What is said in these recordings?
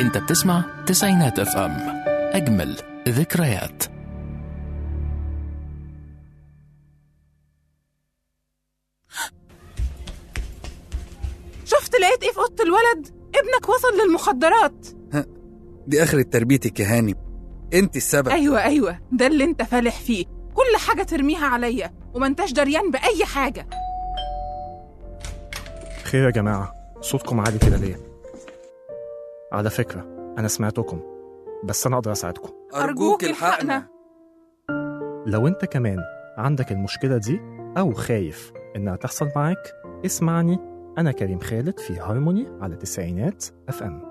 انت بتسمع تسعينات اف ام اجمل ذكريات شفت لقيت ايه في اوضه الولد ابنك وصل للمخدرات دي آخرة تربيتك يا هاني انت السبب ايوه ايوه ده اللي انت فالح فيه كل حاجه ترميها عليا وما انتش دريان باي حاجه خير يا جماعة صوتكم عالي كده ليه؟ على فكرة أنا سمعتكم بس أنا أقدر أساعدكم ارجوك الحقنا لو أنت كمان عندك المشكلة دي أو خايف إنها تحصل معاك اسمعني أنا كريم خالد في هارموني على تسعينات اف ام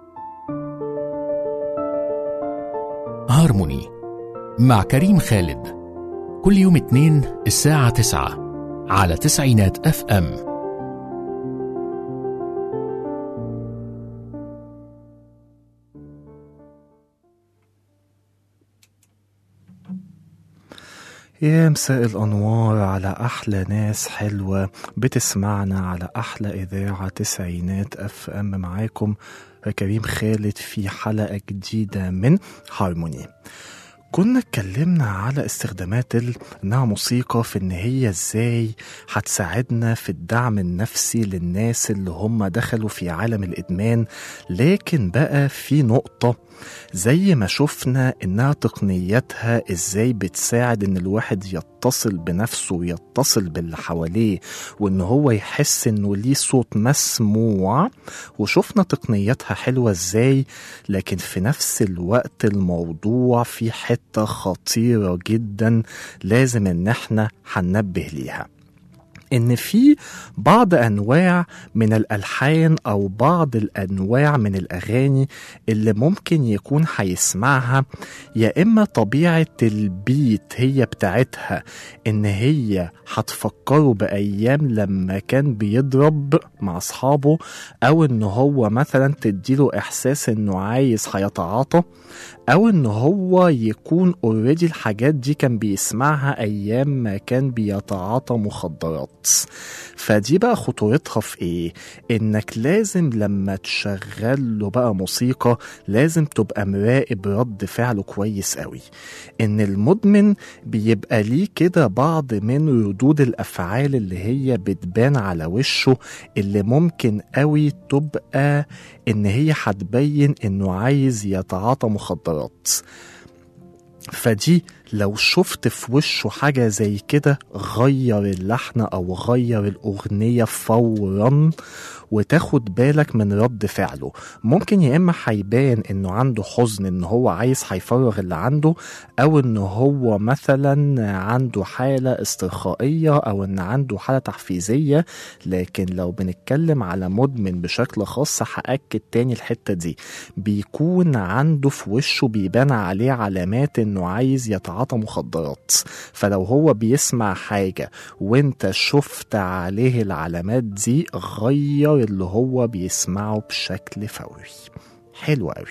هارموني مع كريم خالد كل يوم اثنين الساعة تسعة على تسعينات اف ام يا مساء الأنوار على أحلى ناس حلوة بتسمعنا على أحلى إذاعة تسعينات أف أم معاكم كريم خالد في حلقة جديدة من هارموني كنا اتكلمنا على استخدامات ال- انها موسيقى في ان هي ازاي هتساعدنا في الدعم النفسي للناس اللي هم دخلوا في عالم الادمان لكن بقى في نقطة زي ما شفنا انها تقنياتها ازاي بتساعد ان الواحد يتصل بنفسه ويتصل باللي حواليه وان هو يحس انه ليه صوت مسموع وشفنا تقنياتها حلوة ازاي لكن في نفس الوقت الموضوع في حتة خطيرة جدا لازم ان احنا هننبه ليها ان في بعض انواع من الالحان او بعض الانواع من الاغاني اللي ممكن يكون هيسمعها يا اما طبيعه البيت هي بتاعتها ان هي هتفكره بايام لما كان بيضرب مع اصحابه او ان هو مثلا تديله احساس انه عايز هيتعاطى او ان هو يكون اوريدي الحاجات دي كان بيسمعها ايام ما كان بيتعاطى مخدرات فدي بقى خطورتها في ايه انك لازم لما تشغل له بقى موسيقى لازم تبقى مراقب رد فعله كويس قوي ان المدمن بيبقى ليه كده بعض من ردود الافعال اللي هي بتبان على وشه اللي ممكن قوي تبقى ان هي هتبين انه عايز يتعاطى مخدرات فدي لو شفت في وشه حاجة زي كده غير اللحن أو غير الأغنية فورا وتاخد بالك من رد فعله ممكن يا إما هيبان إنه عنده حزن إن هو عايز هيفرغ اللي عنده أو إن هو مثلا عنده حالة استرخائية أو إن عنده حالة تحفيزية لكن لو بنتكلم على مدمن بشكل خاص هأكد تاني الحتة دي بيكون عنده في وشه بيبان عليه علامات إنه عايز يتعاطى مخدرات فلو هو بيسمع حاجة وانت شفت عليه العلامات دي غير اللي هو بيسمعه بشكل فوري حلو قوي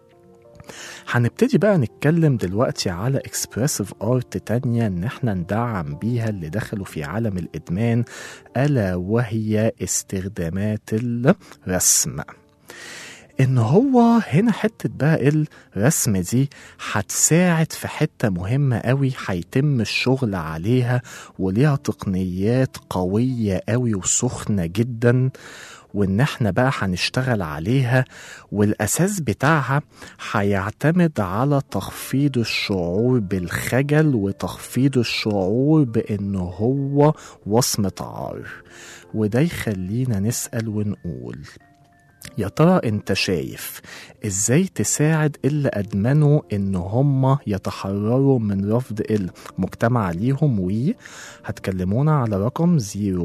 هنبتدي بقى نتكلم دلوقتي على اكسبريسيف ارت تانية ان احنا ندعم بيها اللي دخلوا في عالم الادمان الا وهي استخدامات الرسم ان هو هنا حتة بقى الرسم دي هتساعد في حتة مهمة قوي هيتم الشغل عليها وليها تقنيات قوية قوي وسخنة جدا وان احنا بقى هنشتغل عليها والاساس بتاعها هيعتمد على تخفيض الشعور بالخجل وتخفيض الشعور بان هو وصمة عار وده يخلينا نسأل ونقول يا ترى انت شايف ازاي تساعد اللي ادمنوا ان هم يتحرروا من رفض المجتمع ليهم وهتكلمونا على رقم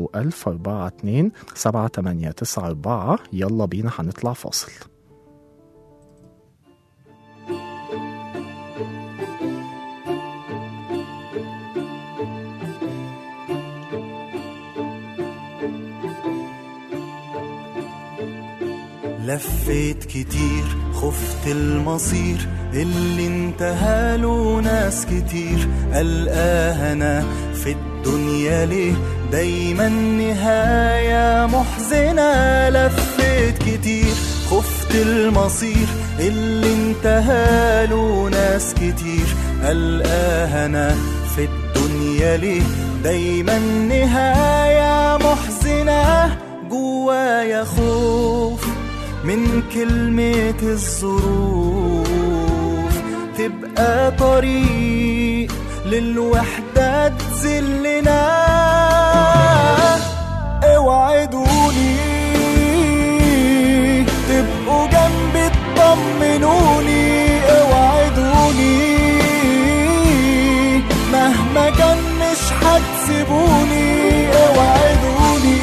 01042 7894 يلا بينا هنطلع فاصل لفيت كتير خفت المصير اللي انتهى له ناس كتير ألقاها أنا في الدنيا ليه دايما نهاية محزنة لفيت كتير خفت شفت المصير اللي انتهى له ناس كتير ألقاها أنا في الدنيا ليه دايما نهاية محزنة جوايا خوف من كلمة الظروف تبقى طريق للوحدة تذلنا اوعدوني تبقوا جنبي تطمنوني اوعدوني مهما كان مش هتسيبوني اوعدوني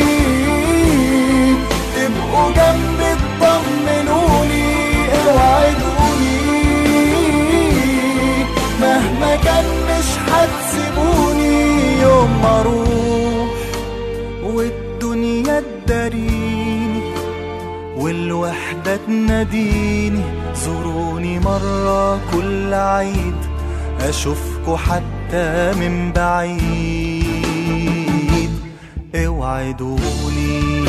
تبقوا جنبي تطمنوني اوعدوني مهما كان مش هتسيبوني يوم ما اروح والدنيا تداريني والوحدة تناديني زوروني مرة كل عيد أشوفكوا حتى من بعيد اوعدوني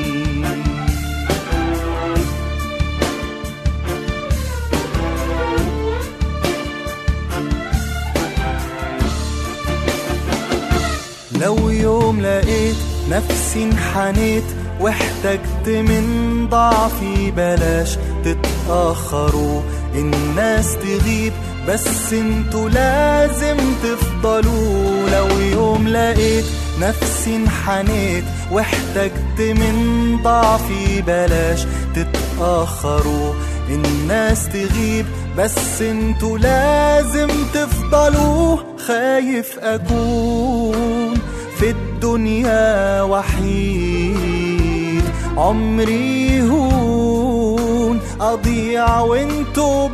لو يوم لقيت نفسي انحنيت واحتجت من ضعفي بلاش تتأخروا الناس تغيب بس انتوا لازم تفضلوا لو يوم لقيت نفسي انحنيت واحتجت من ضعفي بلاش تتأخروا الناس تغيب بس انتوا لازم تفضلوا خايف اكون في الدنيا وحيد عمري يهون اضيع وانتوا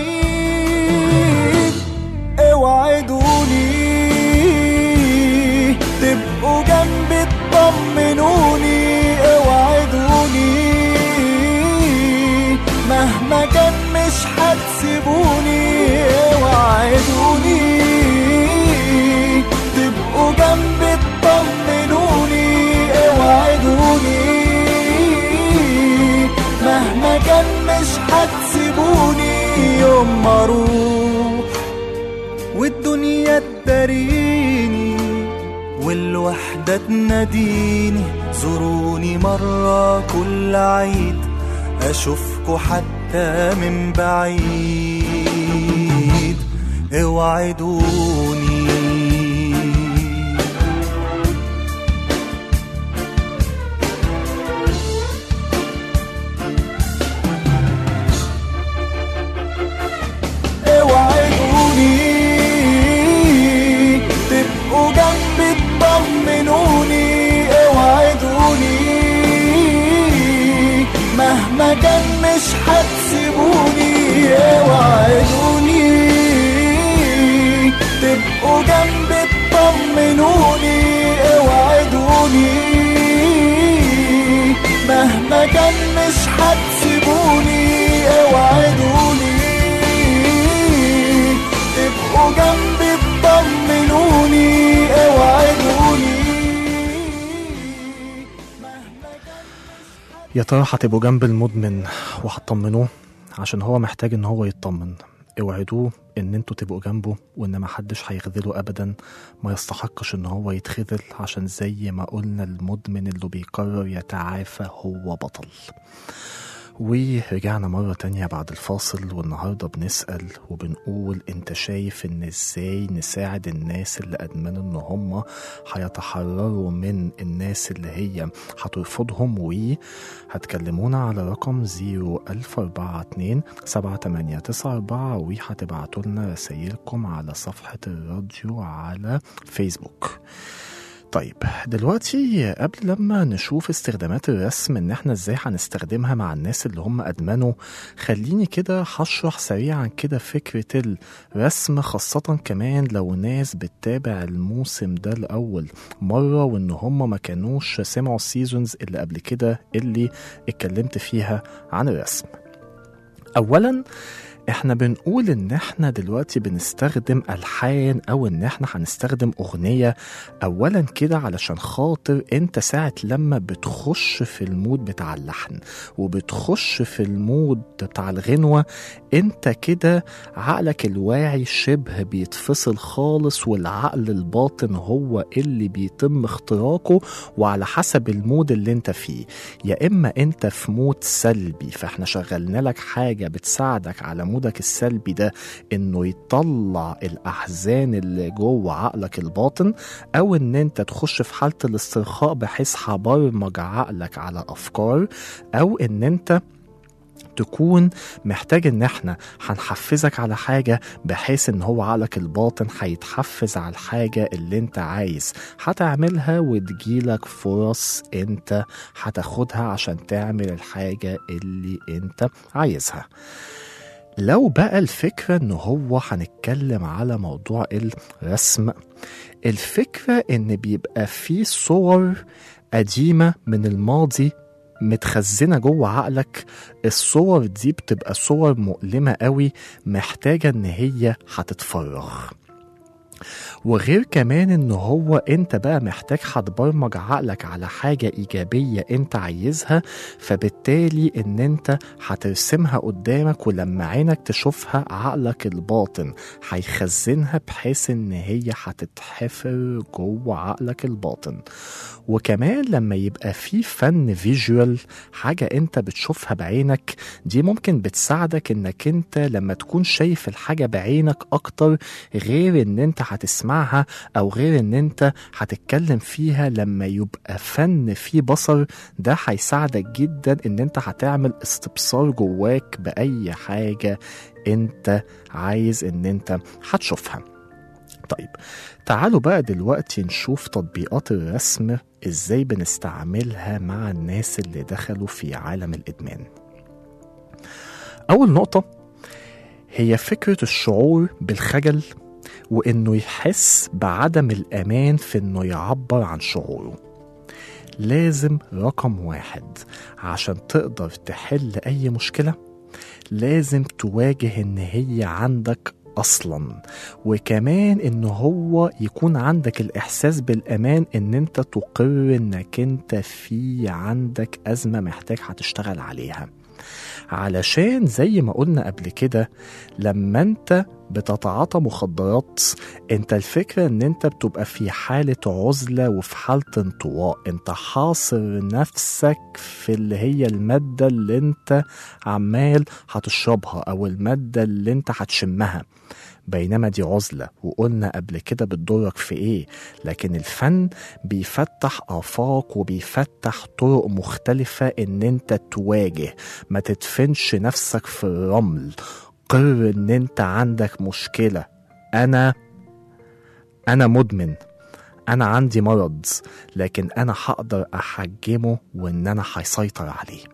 بعيد اوعدوني تبقوا جنبي تطمنوني اوعدوني مهما كان مش هتسيبوني اوعدوني تبقوا جنبي تطمنوني اوعدوني مهما كان مش هتسيبوني يوم ما اروح والدنيا تداريني والوحدة تناديني زوروني مرة كل عيد أشوفكوا حتى من بعيد اوعدوني اوعدوني تبقوا جنبي تطمنوني اوعدوني مهما كان مش هتسيبوني اوعدوني تبقوا جنبي تطمنوني اوعدوني مهما كان مش هتسيبوني اوعدوني تبقوا جنبي تطمنوني اوعدوني يا ترى هتبقوا جنب المدمن وهتطمنوه عشان هو محتاج ان هو يطمن اوعدوه ان انتوا تبقوا جنبه وان ما حدش هيخذله ابدا ما يستحقش ان هو يتخذل عشان زي ما قلنا المدمن اللي بيقرر يتعافى هو بطل ورجعنا مرة تانية بعد الفاصل والنهاردة بنسأل وبنقول انت شايف ان ازاي نساعد الناس اللي ادمنوا ان هم هيتحرروا من الناس اللي هي هترفضهم وهتكلمونا على رقم 01042 7894 وهتبعتوا لنا رسايلكم على صفحة الراديو على فيسبوك طيب دلوقتي قبل لما نشوف استخدامات الرسم ان احنا ازاي هنستخدمها مع الناس اللي هم ادمنوا خليني كده هشرح سريعا كده فكرة الرسم خاصة كمان لو ناس بتتابع الموسم ده لأول مرة وان هم ما كانوش سمعوا السيزونز اللي قبل كده اللي اتكلمت فيها عن الرسم اولا احنا بنقول ان احنا دلوقتي بنستخدم الحان او ان احنا هنستخدم اغنية اولا كده علشان خاطر انت ساعة لما بتخش في المود بتاع اللحن وبتخش في المود بتاع الغنوة انت كده عقلك الواعي شبه بيتفصل خالص والعقل الباطن هو اللي بيتم اختراقه وعلى حسب المود اللي انت فيه يا اما انت في مود سلبي فاحنا شغلنا لك حاجة بتساعدك على مودك السلبي ده انه يطلع الاحزان اللي جوه عقلك الباطن او ان انت تخش في حالة الاسترخاء بحيث هبرمج عقلك على افكار او ان انت تكون محتاج ان احنا هنحفزك على حاجة بحيث ان هو عقلك الباطن هيتحفز على الحاجة اللي انت عايز هتعملها وتجيلك فرص انت هتاخدها عشان تعمل الحاجة اللي انت عايزها لو بقى الفكرة ان هو هنتكلم على موضوع الرسم الفكرة ان بيبقى في صور قديمة من الماضي متخزنة جوه عقلك الصور دي بتبقى صور مؤلمة قوي محتاجة ان هي هتتفرغ وغير كمان ان هو انت بقى محتاج هتبرمج عقلك على حاجة ايجابية انت عايزها فبالتالي ان انت هترسمها قدامك ولما عينك تشوفها عقلك الباطن هيخزنها بحيث ان هي هتتحفر جوه عقلك الباطن وكمان لما يبقى في فن فيجوال حاجة انت بتشوفها بعينك دي ممكن بتساعدك انك انت لما تكون شايف الحاجة بعينك اكتر غير ان انت هتسمعها او غير ان انت هتتكلم فيها لما يبقى فن فيه بصر ده هيساعدك جدا ان انت هتعمل استبصار جواك باي حاجة انت عايز ان انت هتشوفها طيب تعالوا بقى دلوقتي نشوف تطبيقات الرسم ازاي بنستعملها مع الناس اللي دخلوا في عالم الادمان اول نقطة هي فكرة الشعور بالخجل وانه يحس بعدم الامان في انه يعبر عن شعوره لازم رقم واحد عشان تقدر تحل اي مشكلة لازم تواجه ان هي عندك اصلا وكمان ان هو يكون عندك الاحساس بالامان ان انت تقر انك انت في عندك ازمه محتاج هتشتغل عليها علشان زي ما قلنا قبل كده لما انت بتتعاطى مخدرات انت الفكرة ان انت بتبقى في حالة عزلة وفي حالة انطواء انت حاصر نفسك في اللي هي المادة اللي انت عمال هتشربها او المادة اللي انت هتشمها بينما دي عزلة وقلنا قبل كده بتضرك في ايه لكن الفن بيفتح آفاق وبيفتح طرق مختلفة ان انت تواجه ما تدفنش نفسك في الرمل قر ان انت عندك مشكلة انا انا مدمن انا عندي مرض لكن انا هقدر احجمه وان انا هيسيطر عليه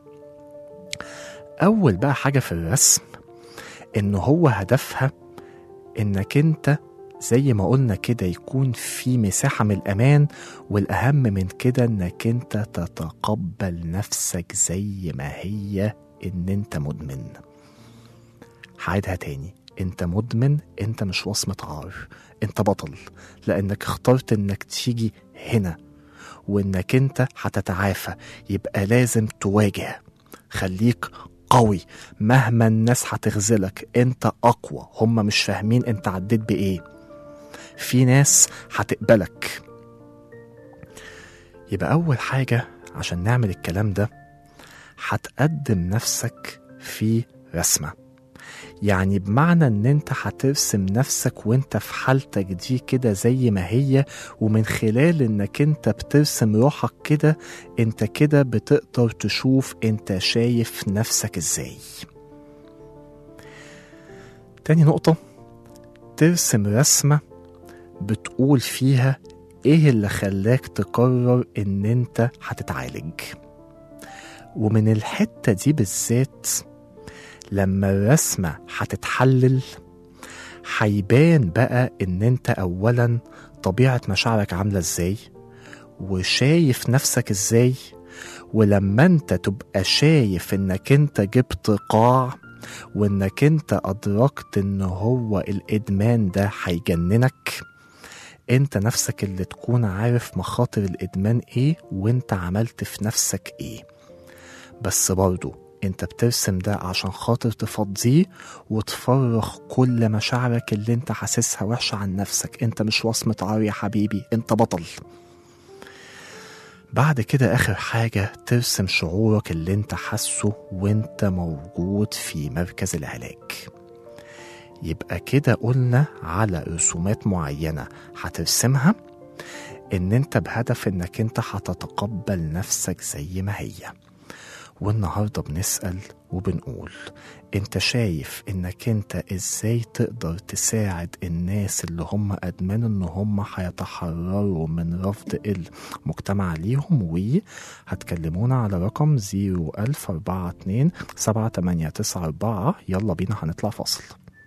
اول بقى حاجة في الرسم ان هو هدفها انك انت زي ما قلنا كده يكون في مساحة من الأمان والأهم من كده إنك أنت تتقبل نفسك زي ما هي إن أنت مدمن هعيدها تاني أنت مدمن أنت مش وصمة عار أنت بطل لأنك اخترت إنك تيجي هنا وإنك أنت هتتعافى يبقى لازم تواجه خليك قوي مهما الناس هتغزلك انت اقوى هم مش فاهمين انت عديت بايه في ناس هتقبلك يبقى اول حاجه عشان نعمل الكلام ده هتقدم نفسك في رسمه يعني بمعنى ان انت هترسم نفسك وانت في حالتك دي كده زي ما هي ومن خلال انك انت بترسم روحك كده انت كده بتقدر تشوف انت شايف نفسك ازاي تاني نقطة ترسم رسمة بتقول فيها ايه اللي خلاك تقرر ان انت هتتعالج ومن الحتة دي بالذات لما الرسمة هتتحلل هيبان بقى ان انت اولا طبيعة مشاعرك عاملة ازاي وشايف نفسك ازاي ولما انت تبقى شايف انك انت جبت قاع وانك انت ادركت ان هو الادمان ده هيجننك انت نفسك اللي تكون عارف مخاطر الادمان ايه وانت عملت في نفسك ايه بس برضو انت بترسم ده عشان خاطر تفضيه وتفرغ كل مشاعرك اللي انت حاسسها وحشة عن نفسك انت مش وصمة عار يا حبيبي انت بطل بعد كده آخر حاجة ترسم شعورك اللي انت حاسه وانت موجود في مركز العلاج يبقى كده قلنا على رسومات معينة هترسمها ان انت بهدف انك انت هتتقبل نفسك زي ما هي والنهاردة بنسأل وبنقول انت شايف انك انت ازاي تقدر تساعد الناس اللي هم ادمان ان هم هيتحرروا من رفض المجتمع ليهم وهتكلمونا على رقم 01042 7894 يلا بينا هنطلع فاصل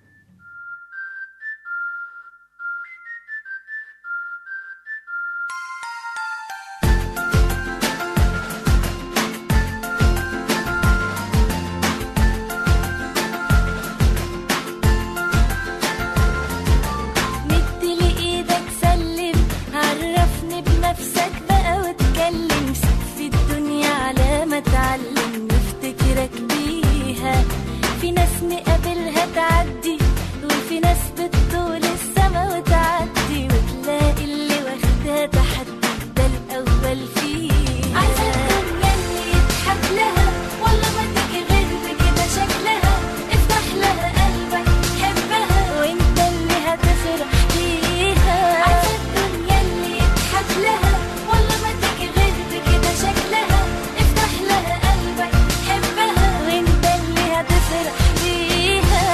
مدلي ايدك سلم عرفني بنفسك بقى واتكلم سيب في الدنيا على ما اتعلم نفتكرك بيها في ناس نقابلها تعدي وفي ناس بتطول السما وتعدي وتلاقي اللي واخدها تحدي ده الاول فيها عايزة الدنيا اللي يضحك لها والله ما تيجي غير بكده شكلها افتح لها قلبك حبها وانت اللي هتفرح بيها عايزة الدنيا اللي يضحك لها والله ما تيجي غير بكده شكلها افتح لها قلبك حبها وانت اللي هتفرح بيها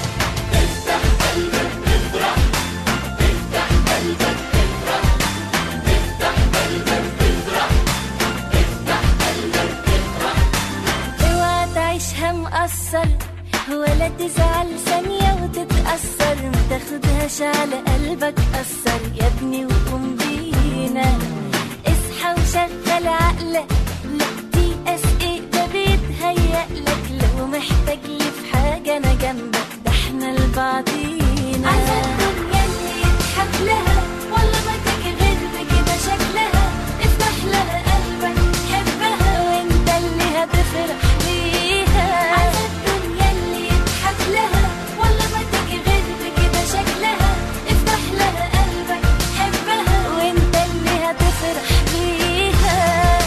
اوعى تعيشها مقصر ولا تزعل ثانية وتتأثر ما تاخدهاش على قلبك أثر يا ابني وقوم بينا اصحى وشغل عقلك لا تيأس ايه ده بيتهيألك لو محتاج لي في حاجة أنا جنبك ده احنا لبعضينا عايزة الدنيا اللي يضحك لها والله ما تيجي غير بكده شكلها افتح لها قلبك حبها وانت اللي هتفرح بيها عايزة الدنيا اللي يضحك لها والله ما تيجي غير بكده شكلها افتح لها قلبك حبها وانت اللي هتفرح بيها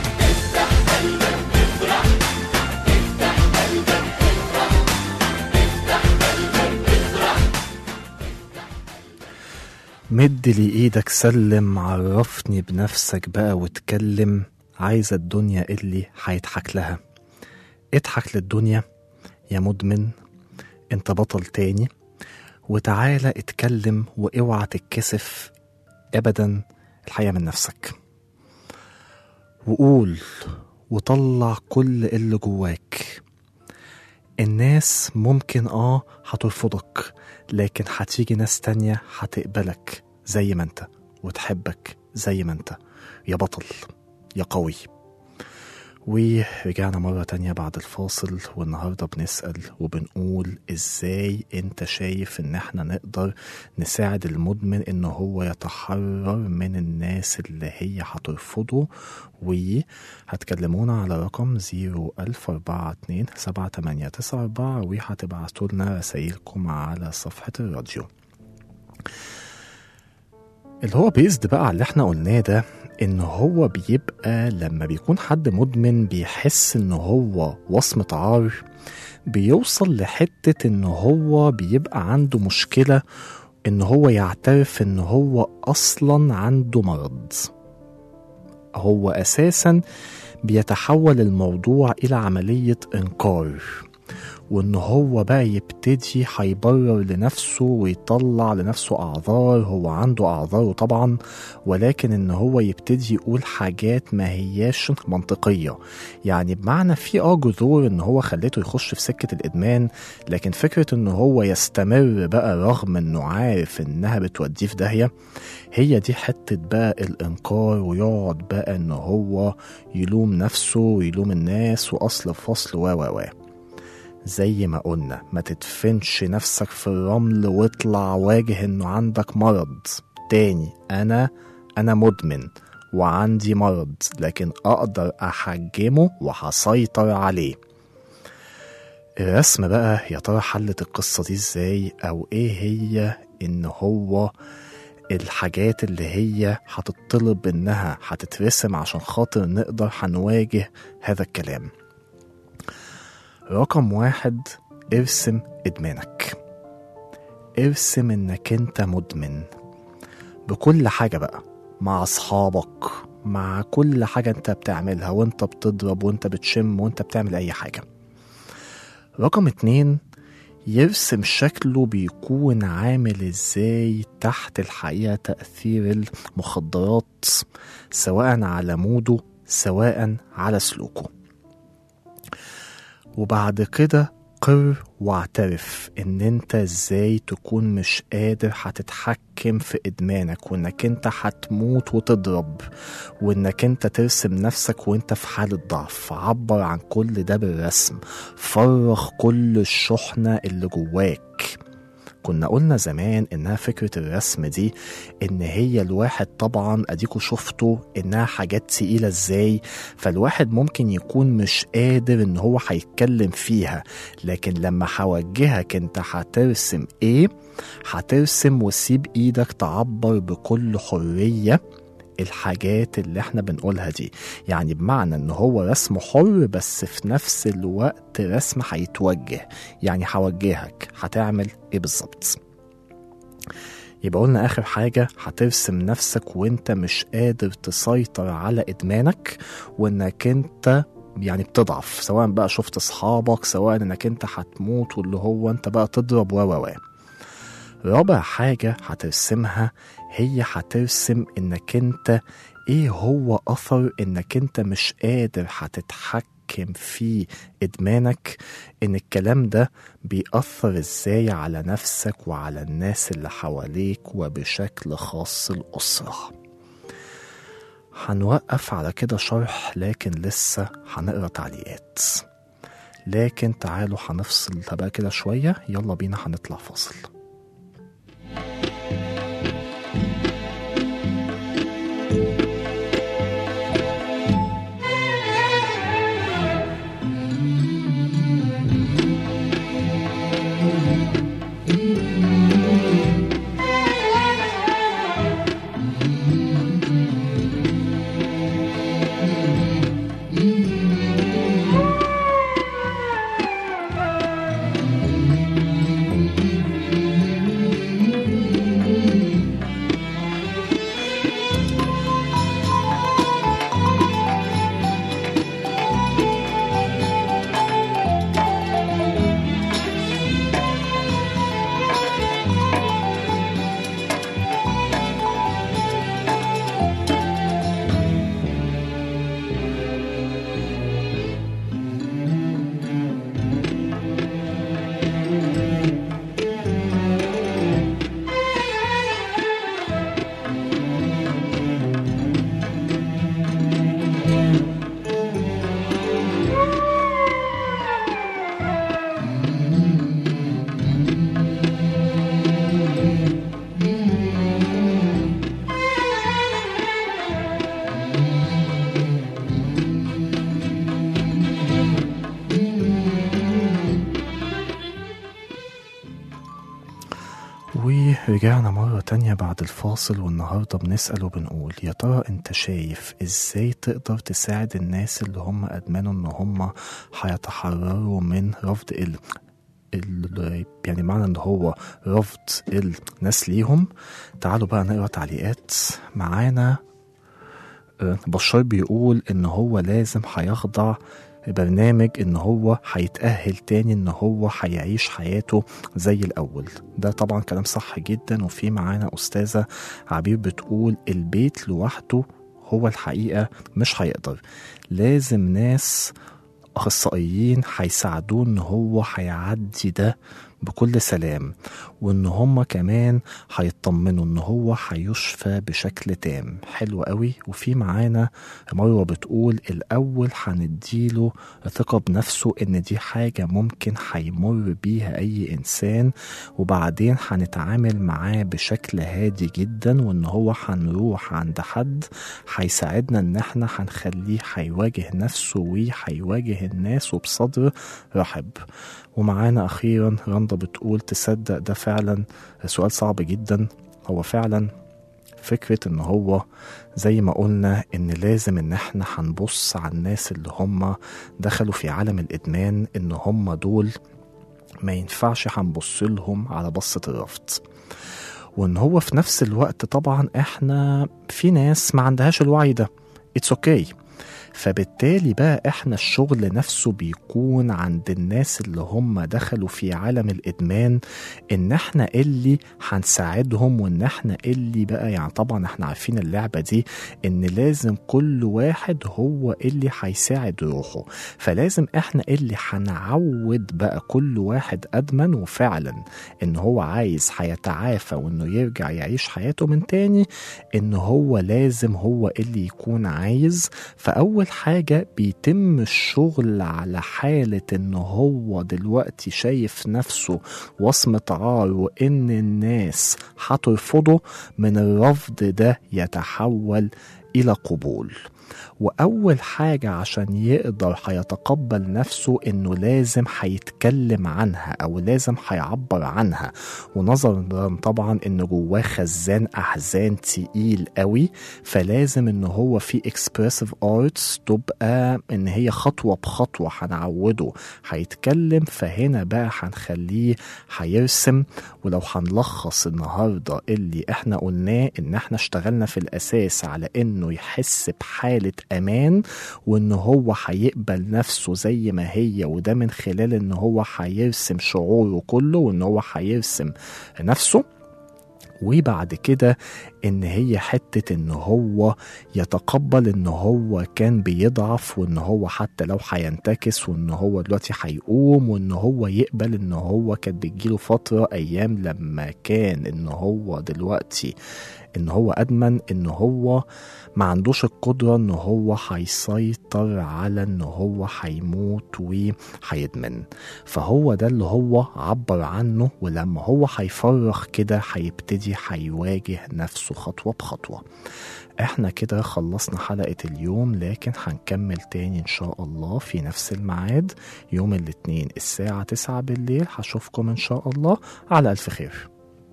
مد لي ايدك سلم عرفني بنفسك بقى واتكلم عايزة الدنيا اللي هيضحك لها اضحك للدنيا يا مدمن انت بطل تاني وتعالى اتكلم واوعى تتكسف ابدا الحقيقة من نفسك وقول وطلع كل اللي جواك الناس ممكن اه هترفضك لكن هتيجي ناس تانية هتقبلك زي ما انت وتحبك زي ما انت يا بطل يا قوي ورجعنا مرة تانية بعد الفاصل والنهاردة بنسأل وبنقول ازاي انت شايف ان احنا نقدر نساعد المدمن ان هو يتحرر من الناس اللي هي هترفضه وهتكلمونا على رقم 01042 7894 وهتبعتوا لنا رسايلكم على صفحة الراديو اللي هو بيزد بقى على اللي احنا قلناه ده ان هو بيبقى لما بيكون حد مدمن بيحس ان هو وصمة عار بيوصل لحتة ان هو بيبقى عنده مشكلة ان هو يعترف ان هو اصلا عنده مرض هو اساسا بيتحول الموضوع الى عملية انكار وان هو بقى يبتدي هيبرر لنفسه ويطلع لنفسه اعذار هو عنده اعذاره طبعا ولكن ان هو يبتدي يقول حاجات ما هياش منطقيه يعني بمعنى في اه جذور ان هو خليته يخش في سكه الادمان لكن فكره ان هو يستمر بقى رغم انه عارف انها بتوديه في داهيه هي دي حته بقى الانكار ويقعد بقى ان هو يلوم نفسه ويلوم الناس واصل فصل و و و زي ما قلنا ما تدفنش نفسك في الرمل واطلع واجه انه عندك مرض تاني انا انا مدمن وعندي مرض لكن اقدر احجمه وهسيطر عليه الرسم بقى يا ترى حلت القصة دي ازاي او ايه هي ان هو الحاجات اللي هي هتطلب انها هتترسم عشان خاطر نقدر هنواجه هذا الكلام رقم واحد ارسم ادمانك ارسم انك انت مدمن بكل حاجة بقى مع اصحابك مع كل حاجة انت بتعملها وانت بتضرب وانت بتشم وانت بتعمل اي حاجة رقم اتنين يرسم شكله بيكون عامل ازاي تحت الحقيقة تأثير المخدرات سواء على موده سواء على سلوكه وبعد كده قر واعترف ان انت ازاي تكون مش قادر هتتحكم في ادمانك وانك انت هتموت وتضرب وانك انت ترسم نفسك وانت في حالة ضعف عبر عن كل ده بالرسم فرغ كل الشحنة اللي جواك كنا قلنا زمان انها فكرة الرسم دي ان هي الواحد طبعا اديكوا شفتوا انها حاجات تقيلة ازاي فالواحد ممكن يكون مش قادر ان هو هيتكلم فيها لكن لما هوجهك انت هترسم ايه هترسم وسيب ايدك تعبر بكل حرية الحاجات اللي احنا بنقولها دي يعني بمعنى ان هو رسم حر بس في نفس الوقت رسم هيتوجه يعني هوجهك هتعمل ايه بالظبط يبقى قلنا اخر حاجة هترسم نفسك وانت مش قادر تسيطر على ادمانك وانك انت يعني بتضعف سواء بقى شفت اصحابك سواء انك انت هتموت واللي هو انت بقى تضرب و و و رابع حاجة هترسمها هي هترسم انك انت ايه هو اثر انك انت مش قادر هتتحكم في ادمانك ان الكلام ده بيأثر ازاي على نفسك وعلى الناس اللي حواليك وبشكل خاص الأسرة هنوقف على كده شرح لكن لسه هنقرا تعليقات لكن تعالوا هنفصل بقى كده شوية يلا بينا هنطلع فاصل ورجعنا مرة تانية بعد الفاصل والنهاردة بنسأل وبنقول يا ترى انت شايف ازاي تقدر تساعد الناس اللي هم أدمنوا ان هم هيتحرروا من رفض ال ال يعني معنى ان هو رفض الناس ليهم تعالوا بقى نقرا تعليقات معانا آه، بشار بيقول ان هو لازم هيخضع برنامج ان هو هيتأهل تاني ان هو هيعيش حياته زي الاول ده طبعا كلام صح جدا وفي معانا استاذة عبير بتقول البيت لوحده هو الحقيقة مش هيقدر لازم ناس اخصائيين هيساعدوه ان هو هيعدي ده بكل سلام وان هم كمان هيطمنوا ان هو هيشفى بشكل تام حلو قوي وفي معانا مروه بتقول الاول هنديله ثقه بنفسه ان دي حاجه ممكن هيمر بيها اي انسان وبعدين هنتعامل معاه بشكل هادي جدا وان هو هنروح عند حد هيساعدنا ان احنا هنخليه هيواجه نفسه وهيواجه الناس وبصدر رحب ومعانا اخيرا رندا بتقول تصدق ده فعلا سؤال صعب جدا هو فعلا فكرة ان هو زي ما قلنا ان لازم ان احنا هنبص على الناس اللي هم دخلوا في عالم الادمان ان هم دول ما ينفعش هنبص لهم على بصة الرفض وان هو في نفس الوقت طبعا احنا في ناس ما عندهاش الوعي ده اتس اوكي okay. فبالتالي بقى احنا الشغل نفسه بيكون عند الناس اللي هم دخلوا في عالم الادمان ان احنا اللي هنساعدهم وان احنا اللي بقى يعني طبعا احنا عارفين اللعبه دي ان لازم كل واحد هو اللي هيساعد روحه فلازم احنا اللي هنعود بقى كل واحد ادمن وفعلا ان هو عايز هيتعافى وانه يرجع يعيش حياته من تاني ان هو لازم هو اللي يكون عايز فاول حاجه بيتم الشغل على حاله ان هو دلوقتي شايف نفسه وصمه عار وان الناس هترفضه من الرفض ده يتحول الى قبول واول حاجه عشان يقدر هيتقبل نفسه انه لازم هيتكلم عنها او لازم هيعبر عنها ونظرا طبعا ان جواه خزان احزان تقيل قوي فلازم ان هو في اكسبريسيف ارتس تبقى ان هي خطوه بخطوه هنعوده هيتكلم فهنا بقى هنخليه هيرسم ولو هنلخص النهارده اللي احنا قلناه ان احنا اشتغلنا في الاساس على انه يحس بحاله امان وان هو هيقبل نفسه زي ما هي وده من خلال ان هو هيرسم شعوره كله وان هو هيرسم نفسه وبعد كده ان هي حتة ان هو يتقبل ان هو كان بيضعف وان هو حتى لو هينتكس وان هو دلوقتي هيقوم وان هو يقبل ان هو كانت بتجيله فترة ايام لما كان ان هو دلوقتي ان هو ادمن ان هو ما عندوش القدرة ان هو هيسيطر على ان هو هيموت وهيدمن فهو ده اللي هو عبر عنه ولما هو هيفرغ كده هيبتدي هيواجه نفسه خطوة بخطوة احنا كده خلصنا حلقة اليوم لكن هنكمل تاني ان شاء الله في نفس الميعاد يوم الاثنين الساعة 9 بالليل هشوفكم ان شاء الله على الف خير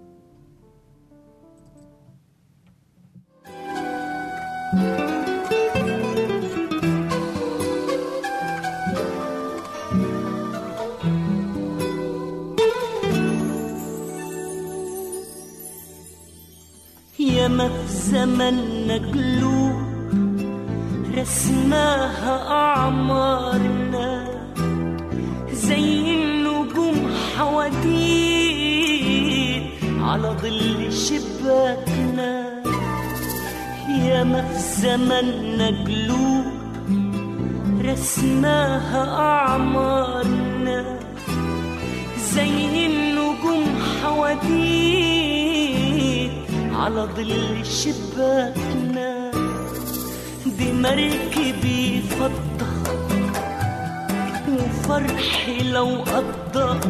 ياما في زمننا قلوب رسماها أعمارنا زي النجوم حواديت على ظل شباكنا ياما في زمننا قلوب رسماها أعمارنا زي النجوم حواديت على ظل شباكنا دي مركبي فضة وفرحي لو قضى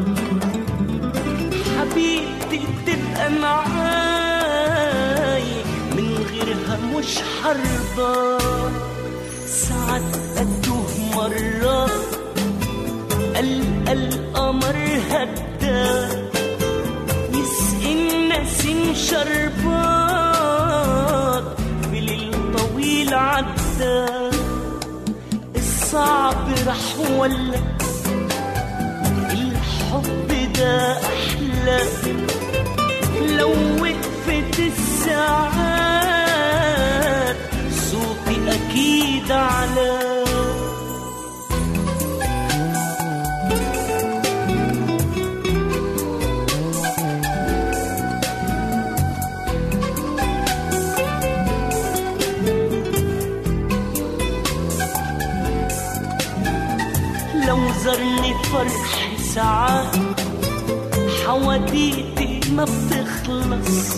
حبيبتي تبقى معاي من غيرها مش حرضى ساعات أتوه مرة ألقى القمر هدى يسقي النسيم شربات بليل طويل عدى الصعب راح ولا الحب ده أحلى لو وقفت الساعات صوتي أكيد على لو زرني فرح ساعات حواديتي ما بتخلص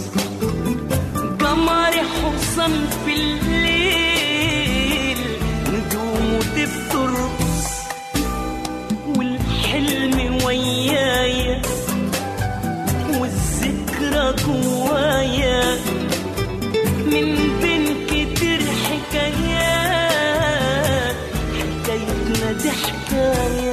قمري حصن في الليل نجوم بترقص والحلم ويايا والذكرى جوايا من بين كتير حكايات حكايتنا دي حكاية